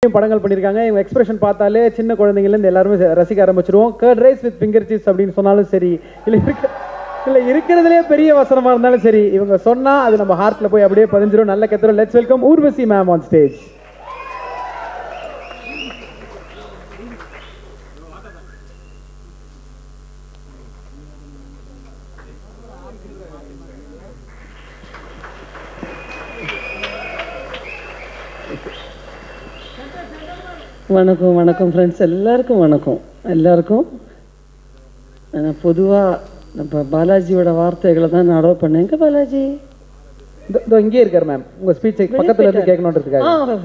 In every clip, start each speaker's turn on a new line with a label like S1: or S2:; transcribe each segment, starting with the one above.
S1: படங்கள் பண்ணியிருக்காங்க இவங்க எக்ஸ்பிரஷன் பார்த்தாலே சின்ன குழந்தைங்கலேருந்து எல்லாருமே ச- ரசிக்க ஆரம்பிச்சிருவோம் curd rice with finger cheese அப்படின்னு சொன்னாலும் சரி இல்லை இருக்க இல்லை இருக்கிறதுலே பெரிய வசனமாக இருந்தாலும் சரி இவங்க சொன்னால் அது நம்ம ஹார்ட்டில் போய் அப்படியே பதிஞ்சிரும் நல்ல கத்துறோம் let's welcome Urvashi ma'am on stage
S2: வணக்கம் வணக்கம் ஃப்ரெண்ட்ஸ் எல்லாருக்கும் வணக்கம் எல்லாருக்கும் நான் பொதுவாக நம்ம பாலாஜியோட வார்த்தைகளை தான் நான் அடவு பண்ணேன் எங்க பாலாஜி
S1: இதோ இங்கே இருக்கார் மேம் உங்கள் ஸ்பீச் பக்கத்தில் இருந்து கேட்கணுன்றதுக்காக
S2: ஆ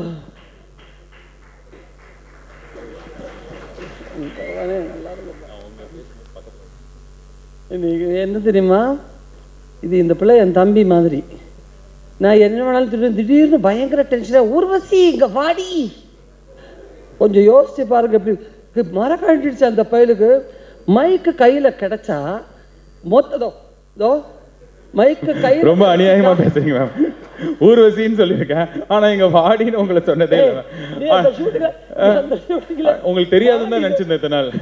S2: இன்னைக்கு என்ன தெரியுமா இது இந்த பிள்ளை என் தம்பி மாதிரி நான் என்ன வேணாலும் திடீர்னு திடீர்னு பயங்கர டென்ஷனாக ஊர்வசி இங்க வாடி கொஞ்சம் யோசிச்சு பாருங்க எப்படி மரக்கழிச்சிடுச்சு அந்த பயலுக்கு மைக்கு கையில கிடைச்சா மொத்ததோ தோ மைக்கு கையில
S3: ரொம்ப அநியாயமா பேசுறீங்க மேம் ஊர்வசின்னு சொல்லியிருக்கேன் ஆனா இங்க வாடின்னு உங்களை சொன்னதே இல்ல
S2: நீ அந்த shooting-ல- நீ அந்த shooting-ல
S3: உங்களுக்கு தெரியாதுன்னு தான் நினைச்சிருந்தேன் இத்தனை நாள்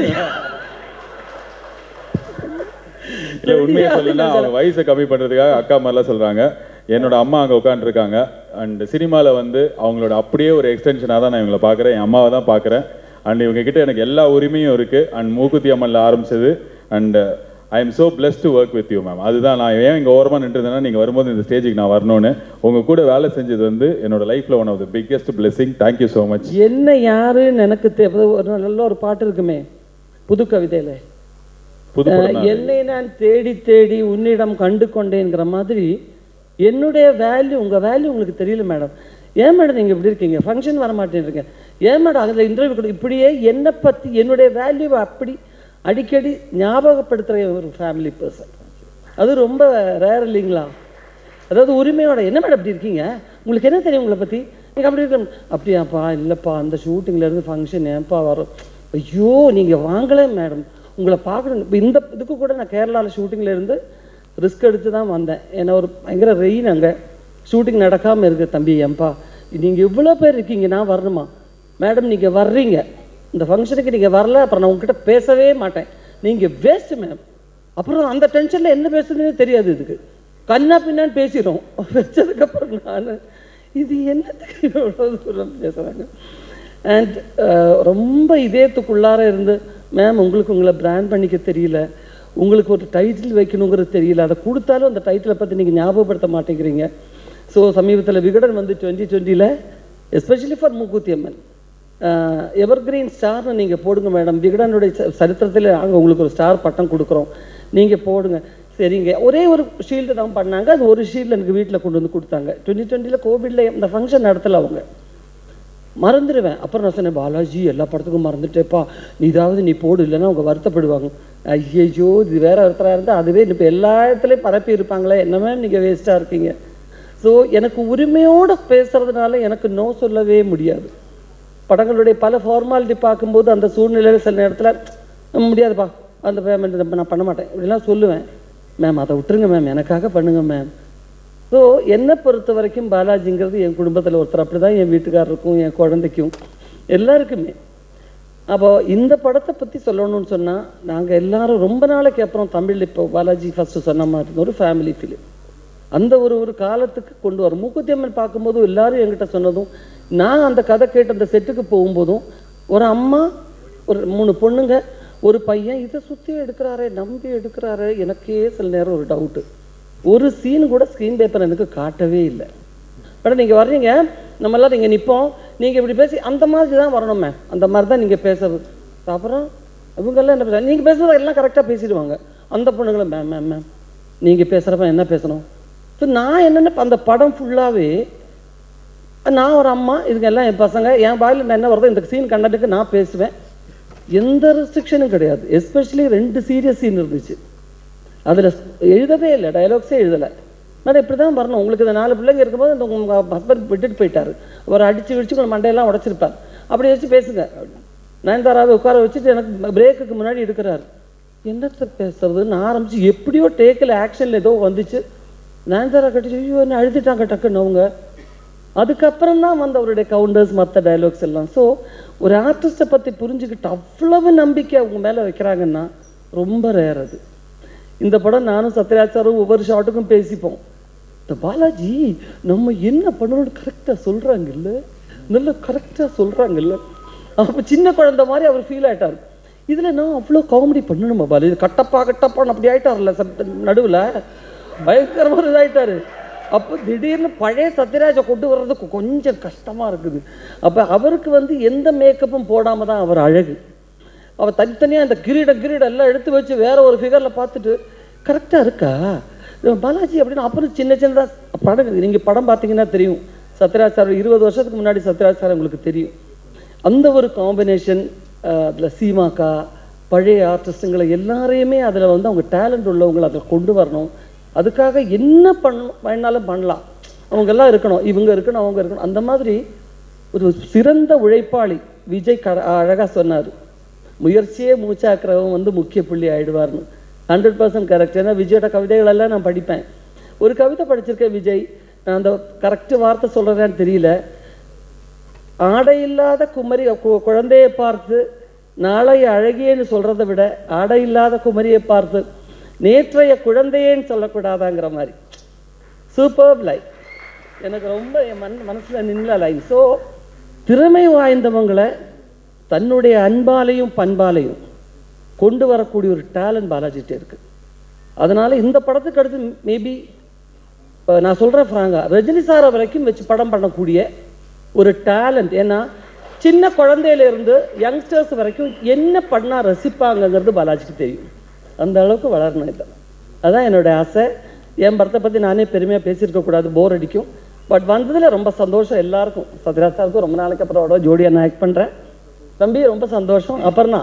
S3: இல்ல உண்மையை சொல்லணும்னா அவங்க வயசை கம்மி பண்றதுக்காக அக்கா மாதிரிலாம் சொல்றாங்க என்னோட அம்மா அங்க உட்காந்துருக்காங்க அண்ட் சினிமால வந்து அவங்களோட அப்படியே ஒரு எக்ஸ்டென்ஷனாக தான் நான் இவங்களை பார்க்குறேன் என் அம்மாவை தான் பார்க்குறேன் அண்ட் இவங்க கிட்ட எனக்கு எல்லா உரிமையும் இருக்கு அண்ட் மூக்குத்தி அம்மன்ல ஆரம்பிச்சது and I am so blessed to work with you ma'am அதுதான் நான் ஏன் இங்கே ஓரமாக நின்றுருந்தேன்னா நீங்கள் வரும்போது இந்த ஸ்டேஜுக்கு நான் வரணும்னு உங்க கூட வேலை செஞ்சது வந்து என்னோட லைஃப்ல one of the biggest blessing thank you so much
S2: என்ன யாருன்னு எனக்கு தேவை ஒரு நல்ல ஒரு பாட்டு இருக்குமே புது கவிதையில
S3: புது படம்
S2: அஹ், என்னை நான் தேடி தேடி உன்னிடம் கண்டு கொண்டேங்கிற மாதிரி என்னுடைய வேல்யூ உங்க வேல்யூ உங்களுக்கு தெரியல மேடம் ஏன் மேடம் நீங்க இப்படி இருக்கீங்க ஃபங்க்ஷன் வர மாட்டேன்றீங்க ஏன் மேடம் அதில் இன்டர்வியூ கொடு இப்படியே என்னை பத்தி என்னுடைய வேல்யூவை அப்படி அடிக்கடி ஞாபகப்படுத்துகிற ஒரு ஃபேமிலி பர்சன் அது ரொம்ப ரேர் இல்லைங்களா அதாவது உரிமையோட என்ன மேடம் அப்படி இருக்கீங்க உங்களுக்கு என்ன தெரியும் உங்களை பற்றி நீங்கள் அப்படி இருக்க அப்படியாப்பா இல்லைப்பா அந்த ஷூட்டிங்ல இருந்து ஃபங்க்ஷன் ஏன்ப்பா வரும் ஐயோ நீங்கள் வாங்கலே மேடம் உங்களை பார்க்கணும் இப்போ இந்த இதுக்கு கூட நான் கேரளாவில் ஷூட்டிங்கில் இருந்து ரிஸ்க் எடுத்து தான் வந்தேன் ஏன்னா ஒரு பயங்கர ரெயின் அங்கே ஷூட்டிங் நடக்காமல் இருக்கு தம்பி ஏன்பா நீங்கள் இவ்வளோ பேர் இருக்கீங்க நான் வரணுமா மேடம் நீங்கள் வர்றீங்க இந்த ஃபங்க்ஷனுக்கு நீங்கள் வரல அப்புறம் நான் உங்ககிட்ட பேசவே மாட்டேன் நீங்கள் வேஸ்ட் மேம் அப்புறம் அந்த டென்ஷனில் என்ன பேசுறதுனே தெரியாது இதுக்கு கண்ணா பின்னான்னு பேசிடும் வச்சதுக்கப்புறம் நான் இது என்னத்துக்கு இவ்வளோ தூரம் பேசுகிறாங்க அண்ட் ரொம்ப இதயத்துக்குள்ளார இருந்து மேம் உங்களுக்கு உங்களை பிராண்ட் பண்ணிக்க தெரியல உங்களுக்கு ஒரு டைட்டில் வைக்கணுங்கிறது தெரியல அதை கொடுத்தாலும் அந்த டைட்டிலை பற்றி நீங்கள் ஞாபகப்படுத்த மாட்டேங்கிறீங்க ஸோ சமீபத்தில் விகடன் வந்து டுவெண்ட்டி டுவெண்ட்டியில் எஸ்பெஷலி ஃபார் மூக்குத்தி அம்மன் எவர் கிரீன் ஸ்டார்னு நீங்கள் போடுங்க மேடம் விகடனுடைய ச- சரித்திரத்தில் நாங்கள் உங்களுக்கு ஒரு ஸ்டார் பட்டம் கொடுக்குறோம் நீங்கள் போடுங்க சரிங்க ஒரே ஒரு ஷீல்டு தான் பண்ணாங்க அது ஒரு ஷீல்டு எனக்கு வீட்டில் கொண்டு வந்து கொடுத்தாங்க டுவெண்ட்டி டுவெண்ட்டியில் கோவிடில் இந்த ஃபங்க்ஷன் நடத்தல அவங்க மறந்துடுவேன் அப்புறம் நான் சொன்னேன் பாலாஜி எல்லா படத்துக்கும் மறந்துட்டேப்பா நீ இதாவது நீ போடு இல்லைன்னா அவங்க வருத்தப்படுவாங்க ஐயையோ இது வேற ஒருத்தராக இருந்தால் அதுவே இப்போ எல்லா இடத்துலையும் பரப்பி இருப்பாங்களே என்னமே நீங்கள் வேஸ்ட்டாக இருக்கீங்க ஸோ எனக்கு உரிமையோடு பேசுறதுனால எனக்கு நோ சொல்லவே முடியாது படங்களுடைய பல ஃபார்மாலிட்டி பார்க்கும்போது அந்த சூழ்நிலையில் சில நேரத்தில் முடியாதுப்பா அந்த பேமெண்ட் நான் பண்ண மாட்டேன் இப்படிலாம் சொல்லுவேன் மேம் அதை விட்டுருங்க மேம் எனக்காக பண்ணுங்க மேம் ஸோ என்னை பொறுத்த வரைக்கும் பாலாஜிங்கிறது என் குடும்பத்தில் ஒருத்தர் அப்படி தான் என் வீட்டுக்காரருக்கும் என் குழந்தைக்கும் எல்லாருக்குமே அப்போ இந்த படத்தை பற்றி சொல்லணும்னு சொன்னால் நாங்கள் எல்லாரும் ரொம்ப நாளைக்கு அப்புறம் தமிழ் இப்போ பாலாஜி ஃபஸ்ட்டு சொன்ன மாதிரி ஒரு ஃபேமிலி ஃபிலிம் அந்த ஒரு ஒரு காலத்துக்கு கொண்டு வரும் மூக்குத்தி அம்மன் பார்க்கும்போது எல்லாரும் என்கிட்ட சொன்னதும் நான் அந்த கதை கேட்டு அந்த செட்டுக்கு போகும்போதும் ஒரு அம்மா ஒரு மூணு பொண்ணுங்க ஒரு பையன் இதை சுற்றி எடுக்கிறாரே நம்பி எடுக்கிறாரே எனக்கே சில நேரம் ஒரு டவுட்டு ஒரு சீன் கூட ஸ்க்ரீன் பேப்பர் எனக்கு காட்டவே இல்லை மேடம் நீங்கள் வர்றீங்க நம்ம எல்லாம் இங்கே நிற்போம் நீங்கள் இப்படி பேசி அந்த மாதிரி தான் வரணும் மேம் அந்த மாதிரி தான் நீங்கள் பேசுறது அப்புறம் இவங்கெல்லாம் என்ன பேசுறாங்க நீங்கள் பேசுறது எல்லாம் கரெக்டாக பேசிடுவாங்க அந்த பொண்ணுங்களும் மேம் மேம் மேம் நீங்கள் பேசுகிறப்ப என்ன பேசணும் ஸோ நான் என்னென்ன அந்த படம் ஃபுல்லாகவே நான் ஒரு அம்மா இதுங்க எல்லாம் என் பசங்க என் வாயில் நான் என்ன வருதோ இந்த சீன் கண்டதுக்கு நான் பேசுவேன் எந்த ரெஸ்ட்ரிக்ஷனும் கிடையாது எஸ்பெஷலி ரெண்டு சீரியஸ் சீன் இருந்துச்சு அதில் எழுதவே இல்லை டயலாக்ஸே எழுதலை மேடம் இப்படி தான் வரணும் உங்களுக்கு இந்த நாலு பிள்ளைங்க இருக்கும்போது இந்த உங்கள் ஹஸ்பண்ட் விட்டுட்டு போயிட்டாரு ஒரு அடிச்சு விடிச்சு உங்களை மண்டையெல்லாம் உடைச்சிருப்பார் அப்படி வச்சு பேசுங்க நயன்தாராவை உட்கார வச்சுட்டு எனக்கு பிரேக்குக்கு முன்னாடி எடுக்கிறாரு என்னத்தை பேசுறதுன்னு ஆரம்பிச்சு எப்படியோ டேக்கில் ஆக்ஷனில் ஏதோ வந்துச்சு நயன்தாரா கட்டிச்சு ஐயோ என்ன அழுதுட்டாங்க டக்குன்னு அவங்க அதுக்கப்புறம் தான் வந்து அவருடைய கவுண்டர்ஸ் மற்ற டயலாக்ஸ் எல்லாம் ஸோ ஒரு ஆர்டிஸ்ட்டை பற்றி புரிஞ்சுக்கிட்டு அவ்வளவு நம்பிக்கை அவங்க மேலே வைக்கிறாங்கன்னா ரொம்ப ரேர் அது இந்த படம் நானும் சத்யராஜாரும் ஒவ்வொரு ஷாட்டுக்கும் பேசிப்போம் இந்த பாலாஜி நம்ம என்ன பண்ணணும்னு கரெக்டாக சொல்கிறாங்கல்ல நல்லா கரெக்டாக சொல்கிறாங்கல்ல அப்போ சின்ன குழந்தை மாதிரி அவர் ஃபீல் ஆயிட்டார் இதில் நான் அவ்வளோ காமெடி பண்ணணுமா பாலாஜி கட்டப்பா கட்டப்பான்னு அப்படி ஆயிட்டார்ல நடுவில் பயங்கரமாக இதாயிட்டாரு அப்போ திடீர்னு பழைய சத்யராஜை கொண்டு வர்றதுக்கு கொஞ்சம் கஷ்டமா இருக்குது அப்போ அவருக்கு வந்து எந்த மேக்கப்பும் போடாம தான் அவர் அழகு அவ தனித்தனியாக இந்த கிரீடம் கிரீடம் எல்லாம் எடுத்து வச்சு வேற ஒரு ஃபிகரில் பார்த்துட்டு கரெக்டாக இருக்கா இது பாலாஜி அப்படின்னு அப்புறம் சின்ன சின்னதாக படம் நீங்கள் படம் பார்த்தீங்கன்னா தெரியும் சத்யராஜ் சார் இருபது வருஷத்துக்கு முன்னாடி சத்யராஜ் சார் உங்களுக்கு தெரியும் அந்த ஒரு காம்பினேஷன் அதில் சீமாக்கா பழைய ஆர்டிஸ்ட்டுங்களை எல்லாரையுமே அதில் வந்து அவங்க டேலண்ட் உள்ளவங்களை அதில் கொண்டு வரணும் அதுக்காக என்ன பண்ண வேணாலும் பண்ணலாம் அவங்க எல்லாம் இருக்கணும் இவங்க இருக்கணும் அவங்க இருக்கணும் அந்த மாதிரி ஒரு சிறந்த உழைப்பாளி விஜய் க அழகாக சொன்னார் முயற்சியே மூச்சாக்குறவன் வந்து முக்கிய புள்ளி ஆயிடுவார்னு ஹண்ட்ரட் பர்சன்ட் கரெக்ட் ஏன்னா விஜயோட கவிதைகள் எல்லாம் நான் படிப்பேன் ஒரு கவிதை படிச்சிருக்கேன் விஜய் நான் அந்த கரெக்ட் வார்த்தை சொல்கிறேன்னு தெரியல ஆடை இல்லாத குமரி கு- குழந்தையை பார்த்து நாளை அழகியேன்னு சொல்றதை விட ஆடை இல்லாத குமரியை பார்த்து நேற்றைய குழந்தையேன்னு சொல்லக்கூடாதாங்கிற மாதிரி சூப்பர் லைன் எனக்கு ரொம்ப என் மன் மனசில் நின்ற லைன் ஸோ திறமை வாய்ந்தவங்களை தன்னுடைய அன்பாலையும் பண்பாலையும் கொண்டு வரக்கூடிய ஒரு டேலண்ட் பாலாஜிட்டே இருக்கு அதனால இந்த படத்துக்கு அடுத்து மேபி நான் சொல்கிறேன் ஃப்ராங்கா ரஜினி சாரை வரைக்கும் வச்சு படம் பண்ணக்கூடிய ஒரு டேலண்ட் ஏன்னா சின்ன குழந்தையில இருந்து யங்ஸ்டர்ஸ் வரைக்கும் என்ன பண்ணால் ரசிப்பாங்கங்கிறது பாலாஜிக்கு தெரியும் அந்த அளவுக்கு வளரணும் இதை அதான் என்னோட ஆசை என் படத்தை பற்றி நானே பெருமையாக பேசியிருக்க கூடாது போர் அடிக்கும் பட் வந்ததில் ரொம்ப சந்தோஷம் எல்லாருக்கும் சத்யராஜ் சாருக்கும் ரொம்ப நாளைக்கு அப்புறம் அவரோட ஜோடியாக நான் ஆக்ட் பண்ணுறேன் தம்பி ரொம்ப சந்தோஷம் அப்புறம்னா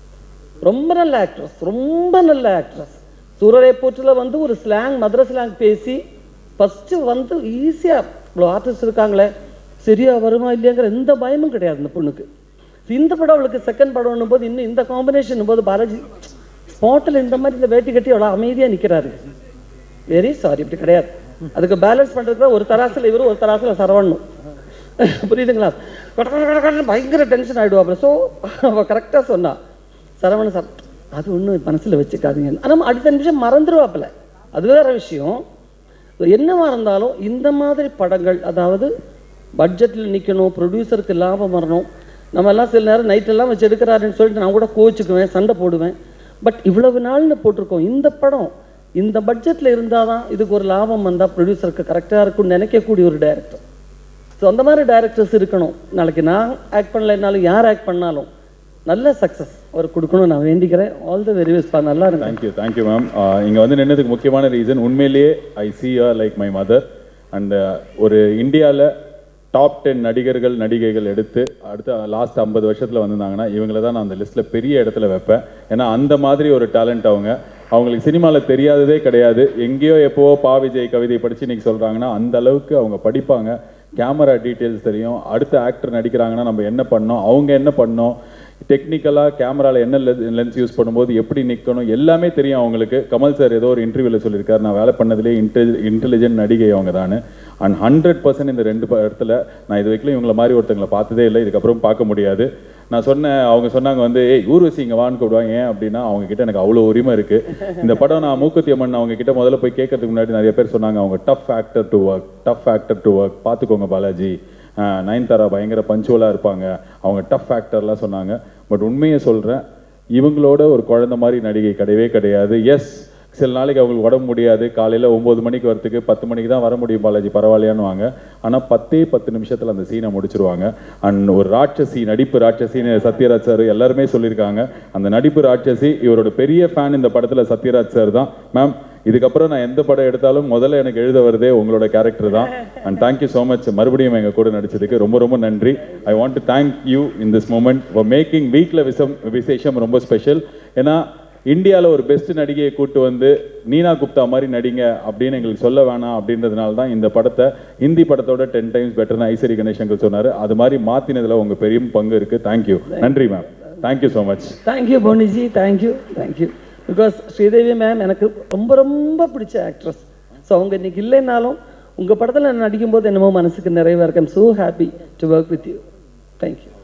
S2: ரொம்ப நல்ல ஆக்ட்ரஸ் ரொம்ப நல்ல ஆக்ட்ரஸ் சூரரை போற்றில் வந்து ஒரு ஸ்லாங் மதுரை ஸ்லாங் பேசி ஃபஸ்ட்டு வந்து ஈஸியாக இவ்வளோ ஆர்டிஸ்ட் இருக்காங்களே சரியா வருமா இல்லையாங்கிற எந்த பயமும் கிடையாது இந்த பொண்ணுக்கு இந்த படம் அவளுக்கு செகண்ட் படம்னும் போது இன்னும் இந்த காம்பினேஷன் போது பாலாஜி ஸ்பாட்டில் இந்த மாதிரி இந்த வேட்டி கட்டி அவ்வளோ அமைதியாக நிற்கிறாரு வெரி சாரி இப்படி கிடையாது அதுக்கு பேலன்ஸ் பண்ணுறதுக்கு ஒரு தராசில் இவரு ஒரு தராசில் சரவணும் புரியுதுங்களா கட கட கட கடன்னு பயங்கர டென்ஷன் ஆகிடுவாப்புல ஸோ அவள் கரெக்டாக சொன்னா சரவண சார் அது ஒன்றும் மனசில் வச்சுக்காதீங்க ஆனால் அடுத்த நிமிஷம் மறந்துடுவாப்புல அது வேற விஷயம் என்னவா இருந்தாலும் இந்த மாதிரி படங்கள் அதாவது பட்ஜெட்டில் நிற்கணும் ப்ரொடியூசருக்கு லாபம் வரணும் நம்ம எல்லாம் சில நேரம் நைட்டெல்லாம் வச்சு எடுக்கிறாருன்னு சொல்லிட்டு நான் கூட கோச்சுக்குவேன் சண்டை போடுவேன் பட் இவ்வளவு நாள்னு போட்டிருக்கோம் இந்த படம் இந்த பட்ஜெட்டில் இருந்தால் தான் இதுக்கு ஒரு லாபம் வந்தால் ப்ரொடியூசருக்கு கரெக்டாக இருக்கும்னு நினைக்கக்கூடிய ஒரு டைரக்டர் ஸோ அந்த மாதிரி டைரக்டர்ஸ் இருக்கணும் நாளைக்கு நான் ஆக்ட் பண்ணலைனாலும் யார் ஆக்ட் பண்ணாலும் நல்ல சக்ஸஸ் அவர் கொடுக்கணும் நான் வேண்டிக்கிறேன் ஆல் த வெரி பெஸ்ட் நல்லா இருங்க
S3: தேங்க்யூ தேங்க்யூ மேம் இங்கே வந்து நின்னதுக்கு முக்கியமான ரீசன் உண்மையிலேயே I see her like my mother and ஒரு இந்தியாவில் டாப் டென் நடிகர்கள் நடிகைகள் எடுத்து அடுத்த லாஸ்ட் ஐம்பது வருஷத்தில் வந்திருந்தாங்கன்னா இவங்கள தான் நான் அந்த லிஸ்ட்டில் பெரிய இடத்துல வைப்பேன் ஏன்னா அந்த மாதிரி ஒரு டேலண்ட் அவங்க அவங்களுக்கு சினிமாவில் தெரியாததே கிடையாது எங்கேயோ எப்போவோ பா விஜய் கவிதை படித்து இன்னைக்கு சொல்கிறாங்கன்னா அந்த அளவுக்கு அவங்க படிப்பாங்க கேமரா டீட்டெயில்ஸ் தெரியும் அடுத்த ஆக்டர் நடிக்கிறாங்கன்னா நம்ம என்ன பண்ணோம் அவங்க என்ன பண்ணோம் டெக்னிக்கலாக கேமராவில் என்ன லென்ஸ் யூஸ் பண்ணும்போது எப்படி நிற்கணும் எல்லாமே தெரியும் அவங்களுக்கு கமல் சார் ஏதோ ஒரு இன்டர்வியூவில் சொல்லியிருக்காரு நான் வேலை பண்ணதுலேயே இன்டெலி இன்டெலிஜென்ட் நடிகை அவங்க தான் அண்ட் ஹண்ட்ரட் பர்சன்ட் இந்த ரெண்டு ப- இடத்துல நான் இது வரைக்கும் இவங்கள மாதிரி ஒருத்தங்களை பார்த்ததே இல்லை இதுக்கப்புறம் பார்க்க முடியாது நான் சொன்னேன் அவங்க சொன்னாங்க வந்து ஏய் ஊர்வசி இங்கே வான்னு கூப்பிடுவாங்க ஏன் அப்படின்னா அவங்க கிட்ட எனக்கு அவ்வளோ உரிமை இருக்கு இந்த படம் நான் மூக்குத்தி அம்மன் அவங்க கிட்ட முதல்ல போய் கேட்கறதுக்கு முன்னாடி நிறைய பேர் சொன்னாங்க அவங்க tough actor to work tough actor to work பார்த்துக்கோங்க பாலாஜி ஆஹ் நயன்தாரா பயங்கர பஞ்சுவலாக இருப்பாங்க அவங்க டஃப் ஆக்டர்லாம் சொன்னாங்க பட் உண்மையை சொல்கிறேன் இவங்களோட ஒரு குழந்தை மாதிரி நடிகை கிடையவே கிடையாது எஸ் சில நாளைக்கு அவங்களுக்கு உடம்பு முடியாது காலையில் ஒம்பது மணிக்கு வரத்துக்கு பத்து மணிக்கு தான் வர முடியும் பாலாஜி பரவாயில்லையான்னு வாங்க ஆனால் பத்தே பத்து நிமிஷத்தில் அந்த சீனை முடிச்சிருவாங்க அண்ட் ஒரு ராட்சசி நடிப்பு ராட்சசின்னு சத்யராஜ் சார் எல்லாருமே சொல்லியிருக்காங்க அந்த நடிப்பு ராட்சசி இவரோட பெரிய ஃபேன் இந்த படத்தில் சத்யராஜ் சார் தான் மேம் இதுக்கப்புறம் நான் எந்த படம் எடுத்தாலும் முதல்ல எனக்கு எழுத வருதே உங்களோட கேரக்டர் தான் அண்ட் தேங்க்யூ ஸோ மச் மறுபடியும் எங்கள் கூட நடிச்சதுக்கு ரொம்ப ரொம்ப நன்றி I want to thank you in this moment for making வீக்கில் விசம் விசேஷம் ரொம்ப ஸ்பெஷல் ஏன்னா இந்தியாவில் ஒரு பெஸ்ட் நடிகையை கூட்டு வந்து நீனா குப்தா மாதிரி நடிங்க அப்படின்னு எங்களுக்கு சொல்ல வேணாம் அப்படின்றதுனால தான் இந்த படத்தை ஹிந்தி படத்தோட டென் டைம்ஸ் பெட்டர்னு ஐஸ்வரி கணேசங்கள் சொன்னார் அது மாதிரி மாற்றினதில் உங்கள் பெரிய பங்கு இருக்குது தேங்க்யூ நன்றி ma'am thank you so much
S2: thank you Boney ji thank you thank you because Sridevi ma'am எனக்கு ரொம்ப ரொம்ப பிடிச்ச ஆக்ட்ரஸ் ஸோ அவங்க இன்னைக்கு இல்லைனாலும் உங்கள் படத்தில் நான் நடிக்கும்போது என்னமோ மனசுக்கு நிறைவாக இருக்கேன் so happy to work with you thank you